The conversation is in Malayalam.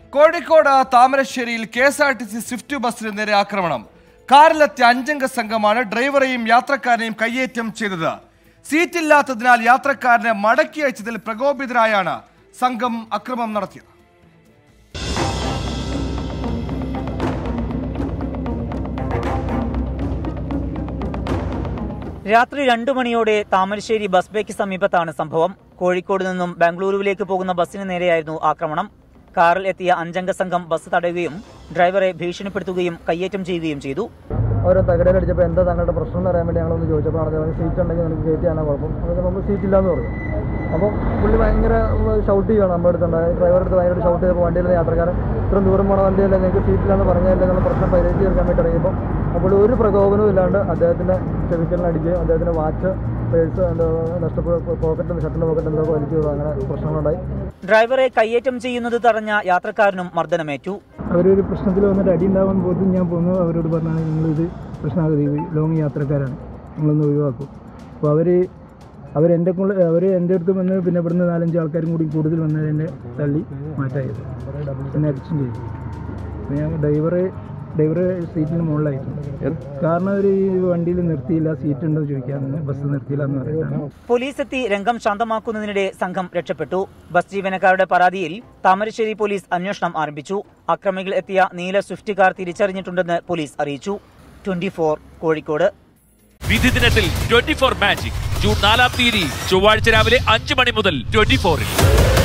കോഴിക്കോട് താമരശ്ശേരിയിൽ K S R T C swift ബസ്സിന് നേരെ ആക്രമണം കാറിലെത്തിയ അഞ്ചംഗ സംഘമാണ് ഡ്രൈവറെയും യാത്രക്കാരനെയും കയ്യേറ്റം ചെയ്തത് സീറ്റില്ലാത്തതിനാൽ യാത്രക്കാരനെ മടക്കി അയച്ചതിൽ പ്രകോപിതരായാണ് സംഘം അക്രമം നടത്തിയത് രാത്രി രണ്ടു മണിയോടെ താമരശ്ശേരി ബസ് ബേക്ക് സമീപത്താണ് സംഭവം കോഴിക്കോട് നിന്നും ബാംഗ്ലൂരുവിലേക്ക് പോകുന്ന ബസ്സിന് നേരെയായിരുന്നു ആക്രമണം കാറിൽ എത്തിയ അഞ്ചംഗ സംഘം ബസ് തടയുകയും ഡ്രൈവറെ ഭീഷണിപ്പെടുത്തുകയും കയ്യേറ്റം ചെയ്യുകയും ചെയ്തു ഓരോ തകടയിലടിച്ചപ്പോൾ എന്താ തങ്ങളുടെ പ്രശ്നം എന്ന് അറിയാൻ വേണ്ടി ഞങ്ങളൊന്ന് ചോദിച്ചപ്പോൾ പറഞ്ഞത് സീറ്റ് ഉണ്ടെങ്കിൽ നമുക്ക് കയറ്റിയാണ് കുഴപ്പം അതൊക്കെ നമ്മൾ സീറ്റ് ഇല്ലാന്ന് പറഞ്ഞു അപ്പം പുള്ളി ഭയങ്കര ഷൗട്ട് ചെയ്യുകയാണ് നമ്മുടെ അടുത്തുണ്ടായത് ഡ്രൈവറുടെ അടുത്ത് ഭയങ്കര ഷൗട്ട് ചെയ്തപ്പോൾ വണ്ടിയിലെ യാത്രക്കാരൻ ഇത്രയും ദൂരം പോണ വണ്ടിയല്ലേ നിങ്ങൾക്ക് സീറ്റില്ലാന്ന് പറഞ്ഞതല്ലേ എന്നുള്ള പ്രശ്നം പരിഹരിച്ച് തീർക്കാൻ വേണ്ടി ഇറങ്ങിയപ്പോൾ അപ്പോൾ ഒരു പ്രകോപനവും ഇല്ലാണ്ട് അദ്ദേഹത്തിൻ്റെ ചെവിക്കലിനടിക്കുകയും അദ്ദേഹത്തിൻ്റെ വാച്ച് പേഴ്സ് എന്താ നഷ്ടപ്പെട്ട പോക്കറ്റിൽ ഷർട്ടിൻ്റെ പോക്കറ്റ് എന്തൊക്കെ വലിച്ചു അങ്ങനെ പ്രശ്നങ്ങളുണ്ടായി ഡ്രൈവറെ കയ്യേറ്റം ചെയ്യുന്നത് തടഞ്ഞ യാത്രക്കാരനും മർദ്ദനമേറ്റു അവരൊരു പ്രശ്നത്തിൽ വന്നിട്ട് അടി ഉണ്ടാവാൻ പോലും ഞാൻ പോകുന്നു അവരോട് പറഞ്ഞാൽ നിങ്ങളിത് പ്രശ്നമാകരുത് ലോങ് യാത്രക്കാരാണ് നിങ്ങളൊന്ന് ഒഴിവാക്കും അപ്പോൾ അവർ അവരെൻ്റെ അവർ എൻ്റെ അടുത്ത് വന്ന് പിന്നെ ഇവിടുന്ന് നാലഞ്ച് ആൾക്കാരും കൂടി കൂടുതൽ വന്ന് എന്നെ തള്ളി മാറ്റായത് എന്നെ അക്ഷൻ ചെയ്തു അപ്പോൾ ഞാൻ ഡ്രൈവറെ ഡ്രൈവറെ സീറ്റിന് മുകളിലായിരുന്നു കാരണം അവർ ഈ വണ്ടിയിൽ നിർത്തിയില്ല സീറ്റ് ഉണ്ടോ ചോദിക്കാൻ ബസ് നിർത്തിയില്ല എന്ന് പറഞ്ഞിട്ടാണ് പോലീസ് എത്തി രംഗം ശാന്തമാക്കുന്നതിനിടെ സംഘം രക്ഷപ്പെട്ടു ബസ് ജീവനക്കാരുടെ പരാതിയിൽ താമരശ്ശേരി പോലീസ് അന്വേഷണം ആരംഭിച്ചു അക്രമികൾ എത്തിയ നീല സ്വിഫ്റ്റ് കാർ തിരിച്ചറിഞ്ഞിട്ടുണ്ടെന്ന് പോലീസ് അറിയിച്ചു ട്വന്റി കോഴിക്കോട് വിധി ദിനത്തിൽ ട്വന്റി ഫോർ മാജിക് ജൂൺ നാലാം തീയതി ചൊവ്വാഴ്ച രാവിലെ അഞ്ച് മണി മുതൽ ട്വന്റി ഫോറിൽ